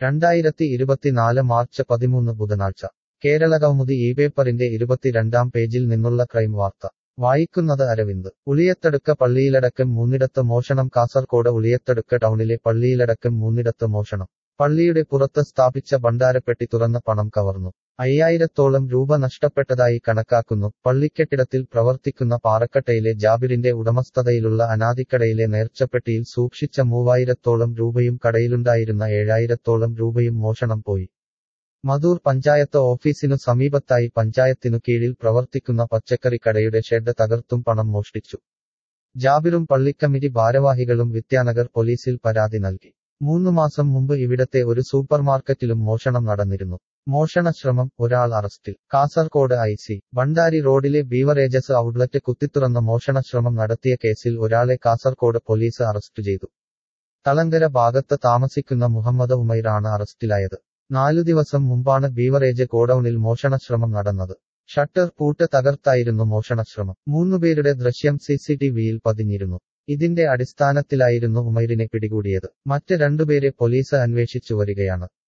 രണ്ടായിരത്തി ഇരുപത്തിനാല് മാർച്ച് പതിമൂന്ന് ബുധനാഴ്ച കേരള കൗമുദി ഈ പേപ്പറിന്റെ ഇരുപത്തിരണ്ടാം പേജിൽ നിന്നുള്ള ക്രൈം വാർത്ത വായിക്കുന്നത് അരവിന്ദ് ഉളിയത്തടുക്ക പള്ളിയിലടക്കം മൂന്നിടത്ത് മോഷണം കാസർകോട് ഉളിയത്തടുക്ക ടൗണിലെ പള്ളിയിലടക്കം മൂന്നിടത്ത് മോഷണം പള്ളിയുടെ പുറത്ത് സ്ഥാപിച്ച ഭണ്ഡാരപ്പെട്ടി തുറന്ന പണം കവർന്നു അയ്യായിരത്തോളം രൂപ നഷ്ടപ്പെട്ടതായി കണക്കാക്കുന്നു പള്ളിക്കെട്ടിടത്തിൽ പ്രവർത്തിക്കുന്ന പാറക്കട്ടയിലെ ജാബിറിന്റെ ഉടമസ്ഥതയിലുള്ള അനാദിക്കടയിലെ നേർച്ചപ്പെട്ടിയിൽ സൂക്ഷിച്ച മൂവായിരത്തോളം രൂപയും കടയിലുണ്ടായിരുന്ന ഏഴായിരത്തോളം രൂപയും മോഷണം പോയി മധൂർ പഞ്ചായത്ത് ഓഫീസിനു സമീപത്തായി പഞ്ചായത്തിനു കീഴിൽ പ്രവർത്തിക്കുന്ന പച്ചക്കറി കടയുടെ ഷെഡ് തകർത്തും പണം മോഷ്ടിച്ചു ജാബിറും പള്ളിക്കമ്മിറ്റി ഭാരവാഹികളും വിദ്യാനഗർ പോലീസിൽ പരാതി നൽകി മൂന്നു മാസം മുമ്പ് ഇവിടത്തെ ഒരു സൂപ്പർമാർക്കറ്റിലും മോഷണം നടന്നിരുന്നു മോഷണ ശ്രമം ഒരാൾ അറസ്റ്റിൽ കാസർകോട് ഐ സി ഭണ്ഡാരി റോഡിലെ ബീവറേജസ് ഔട്ട്ലെറ്റ് കുത്തിത്തുറന്ന മോഷണ ശ്രമം നടത്തിയ കേസിൽ ഒരാളെ കാസർകോട് പോലീസ് അറസ്റ്റ് ചെയ്തു തളങ്കര ഭാഗത്ത് താമസിക്കുന്ന മുഹമ്മദ് ഉമൈറാണ് അറസ്റ്റിലായത് നാലു ദിവസം മുമ്പാണ് ബീവറേജ് ഗോഡൌണിൽ മോഷണശ്രമം നടന്നത് ഷട്ടർ പൂട്ട് തകർത്തായിരുന്നു മോഷണശ്രമം മൂന്നുപേരുടെ ദൃശ്യം സിസിടിവിയിൽ പതിഞ്ഞിരുന്നു ഇതിന്റെ അടിസ്ഥാനത്തിലായിരുന്നു ഉമൈറിനെ പിടികൂടിയത് മറ്റ് രണ്ടുപേരെ പോലീസ് അന്വേഷിച്ചു വരികയാണ്